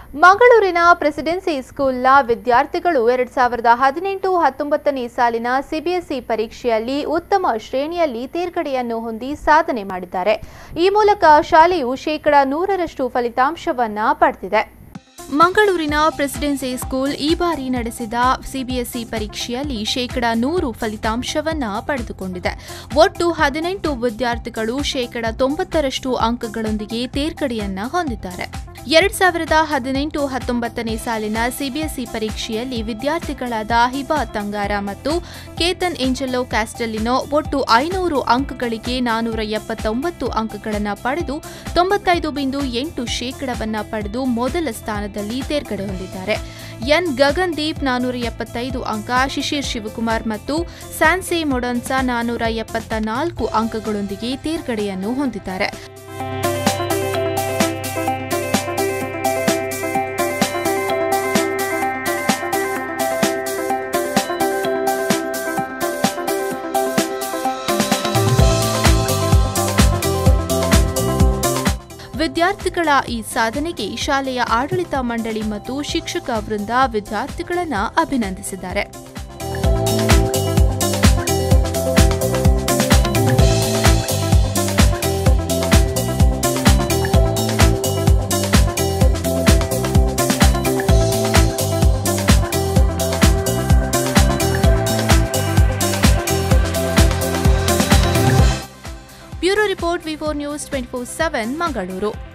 ಮಂಗಳೂರಿನ ಪ್ರೆಸಿಡೆನ್ಸಿ ಸ್ಕೂಲ್ನ ವಿದ್ಯಾರ್ಥಿಗಳು ಎರಡ್ ಸಾವಿರದ ಹದಿನೆಂಟು ಹತ್ತೊಂಬತ್ತನೇ ಸಾಲಿನ ಸಿಬಿಎಸ್ಇ ಪರೀಕ್ಷೆಯಲ್ಲಿ ಉತ್ತಮ ಶ್ರೇಣಿಯಲ್ಲಿ ತೇರ್ಗಡೆಯನ್ನು ಹೊಂದಿ ಸಾಧನೆ ಮಾಡಿದ್ದಾರೆ ಈ ಮೂಲಕ ಶಾಲೆಯು ಶೇಕಡ ನೂರರಷ್ಟು ಫಲಿತಾಂಶವನ್ನ ಪಡೆದಿದೆ ಮಂಗಳೂರಿನ ಪ್ರೆಸಿಡೆನ್ಸಿ ಸ್ಕೂಲ್ ಈ ಬಾರಿ ನಡೆಸಿದ ಸಿಬಿಎಸ್ಇ ಪರೀಕ್ಷೆಯಲ್ಲಿ ಶೇಕಡ ನೂರು ಫಲಿತಾಂಶವನ್ನ ಪಡೆದುಕೊಂಡಿದೆ ಒಟ್ಟು ಹದಿನೆಂಟು ವಿದ್ಯಾರ್ಥಿಗಳು ಶೇಕಡ ತೊಂಬತ್ತರಷ್ಟು ಅಂಕಗಳೊಂದಿಗೆ ತೇರ್ಗಡೆಯನ್ನ ಹೊಂದಿದ್ದಾರೆ ಎರಡ್ ಸಾವಿರದ ಹದಿನೆಂಟು ಹತ್ತೊಂಬತ್ತನೇ ಸಾಲಿನ ಸಿಬಿಎಸ್ಇ ಪರೀಕ್ಷೆಯಲ್ಲಿ ವಿದ್ಯಾರ್ಥಿಗಳಾದ ಹಿಬಾ ತಂಗಾರ ಮತ್ತು ಕೇತನ್ ಏಂಜೆಲೋ ಕ್ಯಾಸ್ಟೆಲಿನೋ ಒಟ್ಟು ಐನೂರು ಅಂಕಗಳಿಗೆ ನಾನೂರ ಎಪ್ಪತ್ತೊಂಬತ್ತು ಅಂಕಗಳನ್ನು ಪಡೆದು ತೊಂಬತ್ತೈದು ಬಿಂದು ಎಂಟು ಶೇಕಡವನ್ನ ಪಡೆದು ಮೊದಲ ಸ್ಥಾನದಲ್ಲಿ ತೇರ್ಗಡೆ ಹೊಂದಿದ್ದಾರೆ ಎನ್ ಗಗನ್ದೀಪ್ ನಾನೂರ ಎಪ್ಪತ್ತೈದು ಅಂಕ ಶಿಶಿರ್ ಶಿವಕುಮಾರ್ ಮತ್ತು ಸ್ಯಾನ್ಸೆ ಮೊಡನ್ಸಾ ನಾನೂರ ಎಪ್ಪತ್ತ ನಾಲ್ಕು ಅಂಕಗಳೊಂದಿಗೆ ತೇರ್ಗಡೆಯನ್ನು ಹೊಂದಿದ್ದಾರೆ ವಿದ್ಯಾರ್ಥಿಗಳ ಈ ಸಾಧನೆಗೆ ಶಾಲೆಯ ಆಡಳಿತ ಮಂಡಳಿ ಮತ್ತು ಶಿಕ್ಷಕ ವೃಂದ ವಿದ್ಯಾರ್ಥಿಗಳನ್ನ ಅಭಿನಂದಿಸಿದ್ದಾರೆ bureau report Vivo news twenty four seven Mangaluru